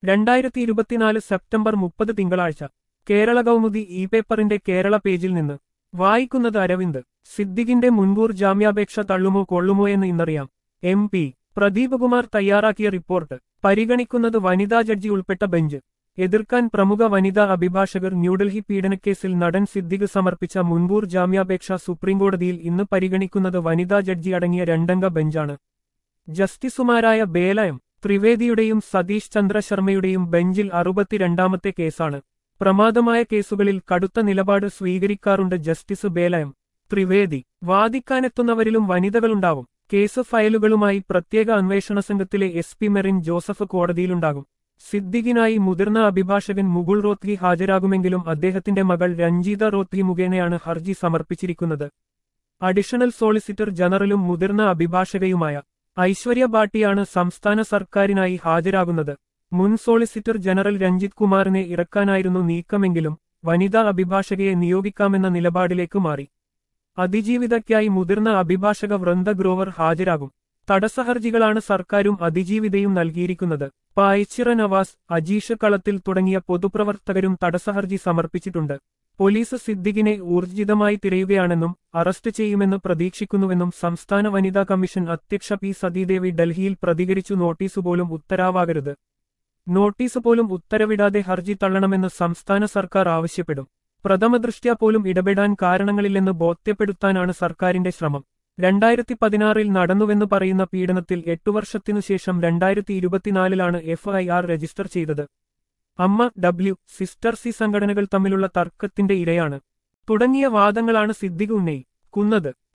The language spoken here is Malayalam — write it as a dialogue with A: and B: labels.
A: രണ്ടായിരത്തി ഇരുപത്തിനാല് സെപ്റ്റംബർ മുപ്പത് തിങ്കളാഴ്ച കേരള കൗമുദി ഇ പേപ്പറിന്റെ കേരള പേജിൽ നിന്ന് വായിക്കുന്നത് അരവിന്ദ് സിദ്ദിഖിന്റെ മുൻകൂർ ജാമ്യാപേക്ഷ തള്ളുമോ കൊള്ളുമോ എന്ന് ഇന്നറിയാം എം പി പ്രദീപ് കുമാർ തയ്യാറാക്കിയ റിപ്പോർട്ട് പരിഗണിക്കുന്നത് വനിതാ ജഡ്ജി ഉൾപ്പെട്ട ബെഞ്ച് എതിർക്കാൻ പ്രമുഖ വനിതാ അഭിഭാഷകർ ന്യൂഡൽഹി പീഡനക്കേസിൽ നടൻ സിദ്ദിഖ് സമർപ്പിച്ച മുൻകൂർ ജാമ്യാപേക്ഷ സുപ്രീംകോടതിയിൽ ഇന്ന് പരിഗണിക്കുന്നത് വനിതാ ജഡ്ജി അടങ്ങിയ രണ്ടംഗ ബെഞ്ചാണ് ജസ്റ്റിസുമാരായ ബേലയം ത്രിവേദിയുടെയും സതീഷ് ചന്ദ്ര ശർമ്മയുടെയും ബെഞ്ചിൽ അറുപത്തിരണ്ടാമത്തെ കേസാണ് പ്രമാദമായ കേസുകളിൽ കടുത്ത നിലപാട് സ്വീകരിക്കാറുണ്ട് ജസ്റ്റിസ് ബേലയം ത്രിവേദി വാദിക്കാനെത്തുന്നവരിലും വനിതകളുണ്ടാവും കേസ് ഫയലുകളുമായി പ്രത്യേക അന്വേഷണ സംഘത്തിലെ എസ് പി മെറിൻ ജോസഫ് കോടതിയിലുണ്ടാകും സിദ്ദിഖിനായി മുതിർന്ന അഭിഭാഷകൻ മുകുൾ റോത്ഗി ഹാജരാകുമെങ്കിലും അദ്ദേഹത്തിന്റെ മകൾ രഞ്ജിത റോത്ഗി മുഖേനയാണ് ഹർജി സമർപ്പിച്ചിരിക്കുന്നത് അഡീഷണൽ സോളിസിറ്റർ ജനറലും മുതിർന്ന അഭിഭാഷകയുമായ ഐശ്വര്യ ഭാട്ടിയാണ് സംസ്ഥാന സർക്കാരിനായി ഹാജരാകുന്നത് മുൻ സോളിസിറ്റർ ജനറൽ രഞ്ജിത് കുമാറിനെ ഇറക്കാനായിരുന്നു നീക്കമെങ്കിലും വനിതാ അഭിഭാഷകയെ നിയോഗിക്കാമെന്ന നിലപാടിലേക്ക് മാറി അതിജീവിതയ്ക്കായി മുതിർന്ന അഭിഭാഷക വൃന്ദ ഗ്രോവർ ഹാജരാകും തടസ്സഹർജികളാണ് സർക്കാരും അതിജീവിതയും നൽകിയിരിക്കുന്നത് പായച്ചിറ നവാസ് അജീഷ കളത്തിൽ തുടങ്ങിയ പൊതുപ്രവർത്തകരും തടസ്സഹർജി സമർപ്പിച്ചിട്ടുണ്ട് പോലീസ് സിദ്ദിഖിനെ ഊർജിതമായി തിരയുകയാണെന്നും അറസ്റ്റ് ചെയ്യുമെന്ന് പ്രതീക്ഷിക്കുന്നുവെന്നും സംസ്ഥാന വനിതാ കമ്മീഷൻ അധ്യക്ഷ പി സതീദേവി ഡൽഹിയിൽ പ്രതികരിച്ചു നോട്ടീസ് പോലും ഉത്തരവാകരുത് നോട്ടീസ് പോലും ഉത്തരവിടാതെ ഹർജി തള്ളണമെന്ന് സംസ്ഥാന സർക്കാർ ആവശ്യപ്പെടും പ്രഥമദൃഷ്ട്യാ പോലും ഇടപെടാൻ കാരണങ്ങളില്ലെന്ന് ബോധ്യപ്പെടുത്താനാണ് സർക്കാരിന്റെ ശ്രമം രണ്ടായിരത്തി പതിനാറിൽ നടന്നുവെന്ന് പറയുന്ന പീഡനത്തിൽ എട്ടു വർഷത്തിനുശേഷം രണ്ടായിരത്തി ഇരുപത്തിനാലിലാണ് എഫ്ഐആർ രജിസ്റ്റർ ചെയ്തത് അമ്മ ഡബ്ല്യു സിസ്റ്റർ സി സംഘടനകൾ തമ്മിലുള്ള തർക്കത്തിന്റെ ഇരയാണ് തുടങ്ങിയ വാദങ്ങളാണ് സിദ്ദിഖ് ഉന്നയിക്കുന്നത്